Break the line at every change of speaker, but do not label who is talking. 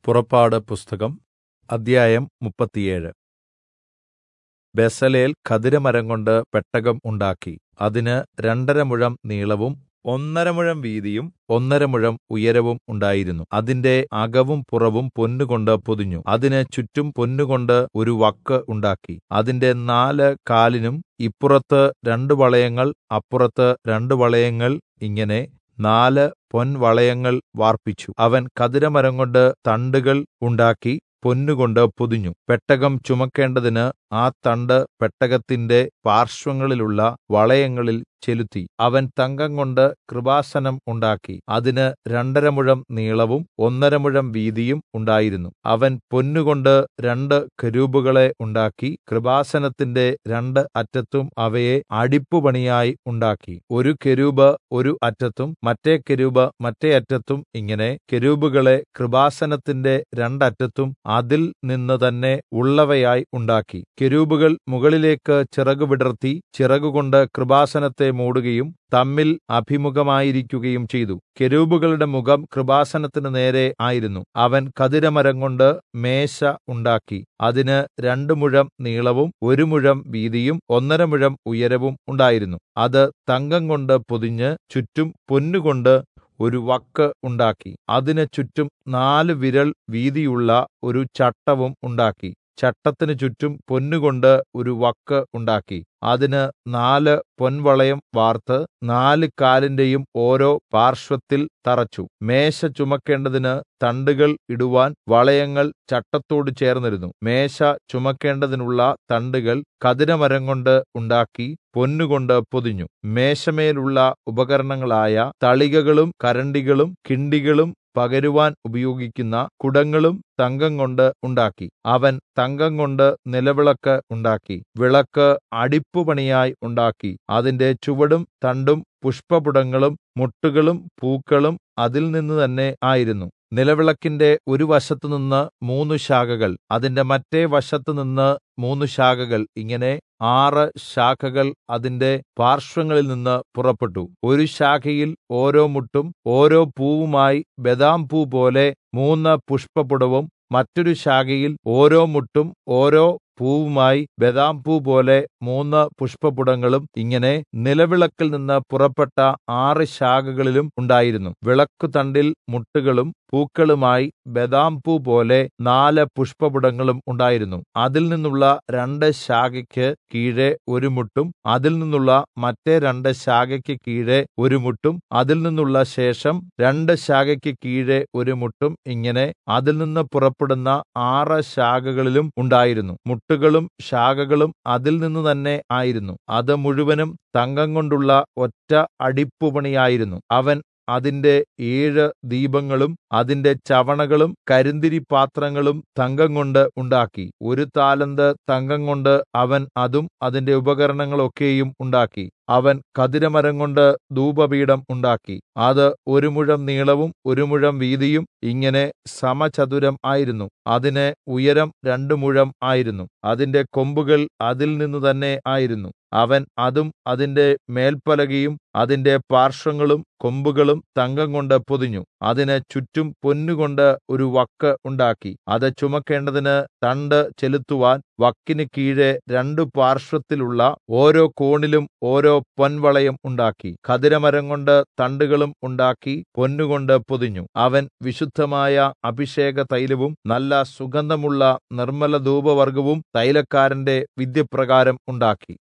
പുറപ്പാട് പുസ്തകം അദ്ധ്യായം മുപ്പത്തിയേഴ് ബെസലേൽ ഖദിരമരംകൊണ്ട് പെട്ടകം ഉണ്ടാക്കി അതിന് രണ്ടര മുഴം നീളവും ഒന്നര മുഴം വീതിയും ഒന്നര മുഴം ഉയരവും ഉണ്ടായിരുന്നു അതിന്റെ അകവും പുറവും പൊന്നുകൊണ്ട് പൊതിഞ്ഞു അതിന് ചുറ്റും പൊന്നുകൊണ്ട് ഒരു വക്ക് ഉണ്ടാക്കി അതിന്റെ നാല് കാലിനും ഇപ്പുറത്ത് രണ്ട് വളയങ്ങൾ അപ്പുറത്ത് രണ്ട് വളയങ്ങൾ ഇങ്ങനെ നാല് പൊൻവളയങ്ങൾ വാർപ്പിച്ചു അവൻ ഖദിരമരംകൊണ്ട് തണ്ടുകൾ ഉണ്ടാക്കി പൊന്നുകൊണ്ട് പൊതിഞ്ഞു പെട്ടകം ചുമക്കേണ്ടതിന് ആ തണ്ട് പെട്ടകത്തിന്റെ പാർശ്വങ്ങളിലുള്ള വളയങ്ങളിൽ ചെലുത്തി അവൻ തങ്കംകൊണ്ട് കൃപാസനം ഉണ്ടാക്കി അതിന് രണ്ടര മുഴം നീളവും ഒന്നര മുഴം വീതിയും ഉണ്ടായിരുന്നു അവൻ പൊന്നുകൊണ്ട് രണ്ട് കെരൂബുകളെ ഉണ്ടാക്കി കൃപാസനത്തിന്റെ രണ്ട് അറ്റത്തും അവയെ അടിപ്പുപണിയായി ഉണ്ടാക്കി ഒരു കെരൂബ് ഒരു അറ്റത്തും മറ്റേ കെരൂബ് മറ്റേ അറ്റത്തും ഇങ്ങനെ കെരൂബുകളെ കൃപാസനത്തിന്റെ രണ്ടറ്റത്തും അതിൽ നിന്ന് തന്നെ ഉള്ളവയായി ഉണ്ടാക്കി കെരൂബുകൾ മുകളിലേക്ക് ചിറകു വിടർത്തി ചിറകുകൊണ്ട് കൃപാസനത്തെ മൂടുകയും തമ്മിൽ അഭിമുഖമായിരിക്കുകയും ചെയ്തു കെരൂബുകളുടെ മുഖം കൃപാസനത്തിന് നേരെ ആയിരുന്നു അവൻ ഖദിരമരംകൊണ്ട് മേശ ഉണ്ടാക്കി അതിന് രണ്ട് മുഴം നീളവും ഒരു മുഴം വീതിയും ഒന്നര മുഴം ഉയരവും ഉണ്ടായിരുന്നു അത് തങ്കംകൊണ്ട് പൊതിഞ്ഞ് ചുറ്റും പൊന്നുകൊണ്ട് ഒരു വക്ക് ഉണ്ടാക്കി അതിന് ചുറ്റും നാല് വിരൽ വീതിയുള്ള ഒരു ചട്ടവും ഉണ്ടാക്കി ചട്ടത്തിന് ചുറ്റും പൊന്നുകൊണ്ട് ഒരു വക്ക് ഉണ്ടാക്കി അതിന് നാല് പൊൻവളയം വാർത്ത് നാല് കാലിന്റെയും ഓരോ പാർശ്വത്തിൽ തറച്ചു മേശ ചുമക്കേണ്ടതിന് തണ്ടുകൾ ഇടുവാൻ വളയങ്ങൾ ചട്ടത്തോട് ചേർന്നിരുന്നു മേശ ചുമക്കേണ്ടതിനുള്ള തണ്ടുകൾ ഖദിരമരംകൊണ്ട് ഉണ്ടാക്കി പൊന്നുകൊണ്ട് പൊതിഞ്ഞു മേശമേലുള്ള ഉപകരണങ്ങളായ തളികകളും കരണ്ടികളും കിണ്ടികളും പകരുവാൻ ഉപയോഗിക്കുന്ന കുടങ്ങളും തങ്കംകൊണ്ട് ഉണ്ടാക്കി അവൻ തങ്കംകൊണ്ട് നിലവിളക്ക് ഉണ്ടാക്കി വിളക്ക് അടിപ്പുപണിയായി ഉണ്ടാക്കി അതിന്റെ ചുവടും തണ്ടും പുഷ്പപുടങ്ങളും മുട്ടുകളും പൂക്കളും അതിൽ നിന്ന് തന്നെ ആയിരുന്നു നിലവിളക്കിന്റെ ഒരു വശത്തുനിന്ന് മൂന്ന് ശാഖകൾ അതിന്റെ മറ്റേ വശത്തുനിന്ന് മൂന്ന് ശാഖകൾ ഇങ്ങനെ ആറ് ശാഖകൾ അതിന്റെ പാർശ്വങ്ങളിൽ നിന്ന് പുറപ്പെട്ടു ഒരു ശാഖയിൽ ഓരോ മുട്ടും ഓരോ പൂവുമായി ബദാം പൂ പോലെ മൂന്ന് പുഷ്പപുടവും മറ്റൊരു ശാഖയിൽ ഓരോ മുട്ടും ഓരോ പൂവുമായി ബദാം പൂ പോലെ മൂന്ന് പുഷ്പപുടങ്ങളും ഇങ്ങനെ നിലവിളക്കിൽ നിന്ന് പുറപ്പെട്ട ആറ് ശാഖകളിലും ഉണ്ടായിരുന്നു വിളക്കുതണ്ടിൽ മുട്ടുകളും പൂക്കളുമായി ബദാം പൂ പോലെ നാല് പുഷ്പപുടങ്ങളും ഉണ്ടായിരുന്നു അതിൽ നിന്നുള്ള രണ്ട് ശാഖയ്ക്ക് കീഴെ ഒരു മുട്ടും അതിൽ നിന്നുള്ള മറ്റേ രണ്ട് ശാഖയ്ക്ക് കീഴെ ഒരു മുട്ടും അതിൽ നിന്നുള്ള ശേഷം രണ്ട് ശാഖയ്ക്ക് കീഴെ ഒരു മുട്ടും ഇങ്ങനെ അതിൽ നിന്ന് പുറപ്പെടുന്ന ആറ് ശാഖകളിലും ഉണ്ടായിരുന്നു മുട്ടുകളും ശാഖകളും അതിൽ നിന്ന് തന്നെ ആയിരുന്നു അത് മുഴുവനും തങ്കം കൊണ്ടുള്ള ഒറ്റ അടിപ്പുപണിയായിരുന്നു അവൻ അതിന്റെ ഏഴ് ദീപങ്ങളും അതിന്റെ ചവണകളും കരിന്തിരി പാത്രങ്ങളും തങ്കംകൊണ്ട് ഉണ്ടാക്കി ഒരു താലന്ത് തങ്കംകൊണ്ട് അവൻ അതും അതിന്റെ ഉപകരണങ്ങളൊക്കെയും ഉണ്ടാക്കി അവൻ ഖദിരമരം കൊണ്ട് ധൂപപീഠം ഉണ്ടാക്കി അത് ഒരു മുഴം നീളവും ഒരു മുഴം വീതിയും ഇങ്ങനെ സമചതുരം ആയിരുന്നു അതിന് ഉയരം രണ്ട് മുഴം ആയിരുന്നു അതിന്റെ കൊമ്പുകൾ അതിൽ നിന്ന് തന്നെ ആയിരുന്നു അവൻ അതും അതിന്റെ മേൽപ്പലകയും അതിന്റെ പാർശ്വങ്ങളും കൊമ്പുകളും തങ്കം കൊണ്ട് പൊതിഞ്ഞു അതിന് ചുറ്റും പൊന്നുകൊണ്ട് ഒരു വക്ക് ഉണ്ടാക്കി അത് ചുമക്കേണ്ടതിന് തണ്ട് ചെലുത്തുവാൻ വക്കിന് കീഴെ രണ്ടു പാർശ്വത്തിലുള്ള ഓരോ കോണിലും ഓരോ പൊൻവളയം ഉണ്ടാക്കി ഖദിരമരം കൊണ്ട് തണ്ടുകളും ഉണ്ടാക്കി പൊന്നുകൊണ്ട് പൊതിഞ്ഞു അവൻ വിശുദ്ധമായ അഭിഷേക തൈലവും നല്ല സുഗന്ധമുള്ള നിർമ്മല ധൂപവർഗവും തൈലക്കാരന്റെ വിദ്യപ്രകാരം ഉണ്ടാക്കി